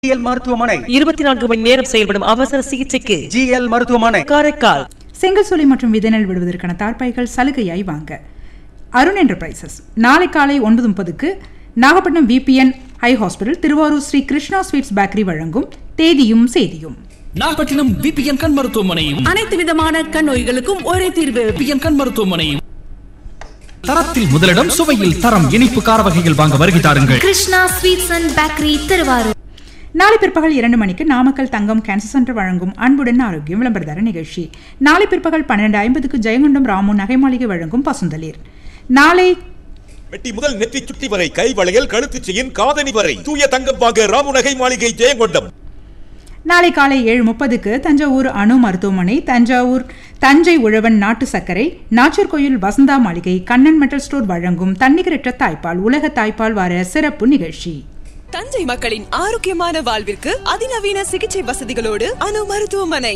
GL மருத்துவமனை இருபத்தி நான்கு மணி நேரம் செயல்படும் அவசர சிகிச்சைக்கு ஜிஎல் மருத்துவமனை காரைக்கால் செங்கல் சூளை மற்றும் விதைநெல் விடுவதற்கான தார்ப்பாய்கள் சலுகையாய் வாங்க அருண் என்டர்பிரைசஸ் நாளை காலை ஒன்பது முப்பதுக்கு Nagapattinam VBN high hospital Thiruvarur Sri Krishna sweets bakery வழங்கும் தேதியும் செய்தியும் நாகப்பட்டினம் விபிஎன் கண் மருத்துவமனையும் அனைத்து விதமான கண் நோய்களுக்கும் ஒரே தீர்வு விபிஎன் கண் மருத்துவமனையும் தரத்தில் முதலிடம் சுவையில் தரம் இனிப்பு கார வகைகள் வாங்க வருகை தாருங்கள் Krishna sweets and bakery Tiruvarur நாளை பிற்பகல் இரண்டு மணிக்கு நாமக்கல் தங்கம் கேன்சர் சென்டர் வழங்கும் அன்புடன் ஆரோக்கியம் விளம்பரதார நிகழ்ச்சி நாளை பிற்பகல் பன்னிரண்டு ஐம்பதுக்கு ஜெயங்கொண்டம் ராமு நகை மாளிகை வழங்கும் பசுந்தளிர் நாளை வெட்டி முதல் நெற்றி சுட்டி வரை கை வளையல் கழுத்துச் செயின் காதணி வரை தூய தங்கம் வாங்க ராமுநகை மாளிகை ஜெயங்கொண்டம் நாளை காலை ஏழு முப்பதுக்கு தஞ்சாவூர் அணு மருத்துவமனை தஞ்சாவூர் தஞ்சை உழவன் நாட்டு சர்க்கரை நாச்சர்கோயில் வசந்தா மாளிகை கண்ணன் மெட்டல் ஸ்டோர் வழங்கும் தன்னிகரற்ற தாய்ப்பால் உலக தாய்ப்பால் வார சிறப்பு நிகழ்ச்சி தஞ்சை மக்களின் ஆரோக்கியமான வாழ்விற்கு அதிநவீன சிகிச்சை வசதிகளோடு அணு மருத்துவமனை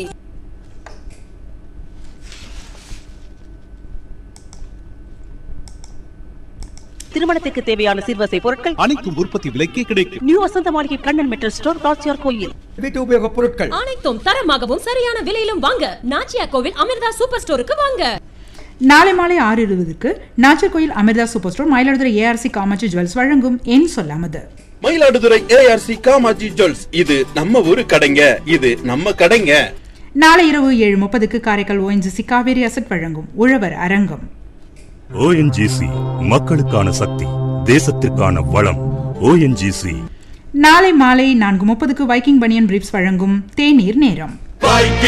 திருமணத்துக்கு தேவையான சிறுவசை பொருட்கள் அனைத்தும் உற்பத்தி விலைக்கே கிடைக்கும் நியூ வசந்த மாளிகை கண்ணன் மெட்டல் ஸ்டோர் காசியார் கோயில் வீட்டு உபயோக பொருட்கள் அனைத்தும் தரமாகவும் சரியான விலையிலும் வாங்க நாச்சியா கோவில் அமிர்தா சூப்பர் ஸ்டோருக்கு வாங்க நாளை மாலை ஆறு இருபதுக்கு Nachiyarkoil Amirtha super store Mayiladuthurai ARC Kamatchi jewels வழங்கும் என் சொல்லாமது மயிலாடுதுறை ஏஆர்சி காமாஜி ஜுவல்ஸ் இது நம்ம ஊரு கடைங்க இது நம்ம கடைங்க நாளை இரவு ஏழு முப்பதுக்கு காரைக்கால் ஓஎன்ஜிசி காவேரி அசட் வழங்கும் உழவர் அரங்கம் ஓஎன்ஜிசி மக்களுக்கான சக்தி தேசத்திற்கான வளம் ஓஎன்ஜிசி நாளை மாலை நான்கு முப்பதுக்கு வைக்கிங் பனியன் பிரீப்ஸ் வழங்கும் தேநீர் நேரம்